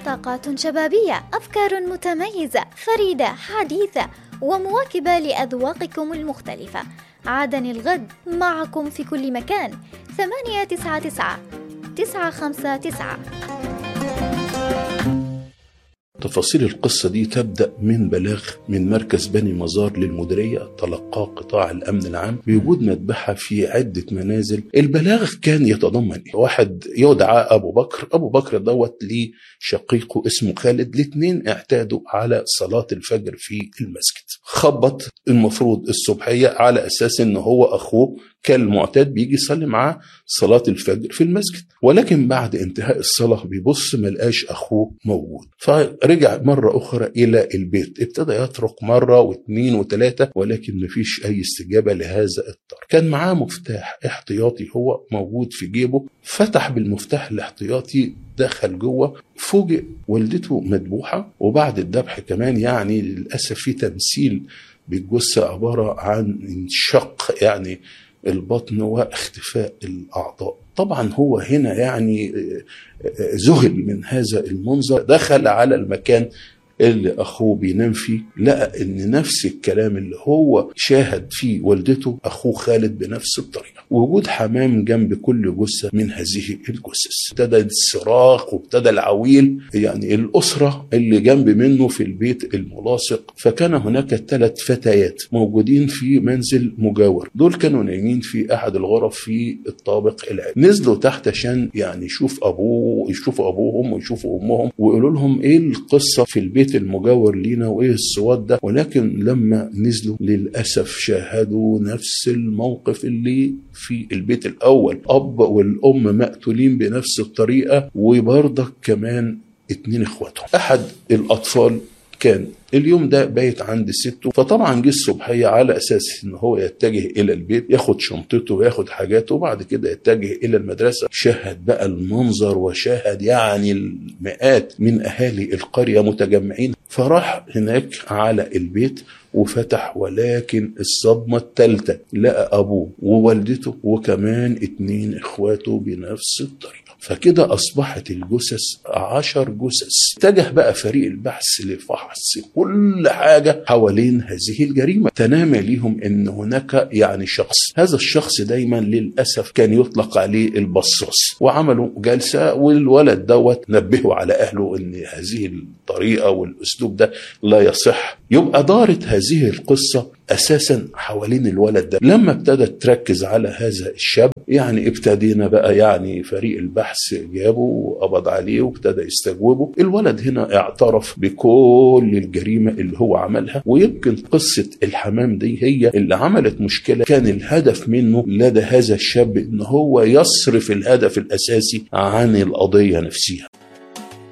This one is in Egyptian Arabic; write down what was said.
طاقات شبابية أفكار متميزة فريدة حديثة ومواكبة لأذواقكم المختلفة عادني الغد معكم في كل مكان ثمانية تسعة تسعة تسعة خمسة تسعة تفاصيل القصة دي تبدأ من بلاغ من مركز بني مزار للمديرية تلقاه قطاع الأمن العام بوجود مذبحة في عدة منازل البلاغ كان يتضمن واحد يدعى أبو بكر أبو بكر دوت ليه شقيقه اسمه خالد الاثنين اعتادوا على صلاة الفجر في المسجد خبط المفروض الصبحية على أساس إن هو أخوه كالمعتاد بيجي يصلي معاه صلاة الفجر في المسجد ولكن بعد انتهاء الصلاة بيبص ما لقاش أخوه موجود فرجع مرة أخرى إلى البيت ابتدى يترك مرة واثنين وثلاثة ولكن مفيش أي استجابة لهذا الطرق كان معاه مفتاح احتياطي هو موجود في جيبه فتح بالمفتاح الاحتياطي دخل جوه فوجئ والدته مذبوحة وبعد الذبح كمان يعني للأسف في تمثيل بالجثة عبارة عن انشق يعني البطن واختفاء الأعضاء طبعا هو هنا يعني ذهل من هذا المنظر دخل على المكان اللي اخوه بينام فيه لقى ان نفس الكلام اللي هو شاهد فيه والدته اخوه خالد بنفس الطريقه وجود حمام جنب كل جثه من هذه الجثث ابتدى الصراخ وابتدى العويل يعني الاسره اللي جنب منه في البيت الملاصق فكان هناك ثلاث فتيات موجودين في منزل مجاور دول كانوا نايمين في احد الغرف في الطابق العالي نزلوا تحت عشان يعني يشوف ابوه يشوفوا ابوهم ويشوفوا امهم ويقولوا لهم ايه القصه في البيت البيت المجاور لينا وايه السواد ده ولكن لما نزلوا للاسف شاهدوا نفس الموقف اللي في البيت الاول اب والام مقتولين بنفس الطريقه وبرضك كمان اتنين اخواتهم احد الاطفال كان اليوم ده بايت عند سته فطبعا جه الصبحيه على اساس ان هو يتجه الى البيت ياخد شنطته وياخد حاجاته وبعد كده يتجه الى المدرسه شاهد بقى المنظر وشاهد يعني المئات من اهالي القريه متجمعين فراح هناك على البيت وفتح ولكن الصدمة الثالثة لقى أبوه ووالدته وكمان اتنين إخواته بنفس الطريقة فكده أصبحت الجثث عشر جثث اتجه بقى فريق البحث لفحص كل حاجة حوالين هذه الجريمة تنامى ليهم أن هناك يعني شخص هذا الشخص دايما للأسف كان يطلق عليه البصاص وعملوا جلسة والولد دوت نبهوا على أهله أن هذه الطريقة والأسلوب ده لا يصح يبقى دارت هذه القصة اساسا حوالين الولد ده لما ابتدت تركز على هذا الشاب يعني ابتدينا بقى يعني فريق البحث جابه وقبض عليه وابتدى يستجوبه الولد هنا اعترف بكل الجريمه اللي هو عملها ويمكن قصه الحمام دي هي اللي عملت مشكله كان الهدف منه لدى هذا الشاب ان هو يصرف الهدف الاساسي عن القضيه نفسها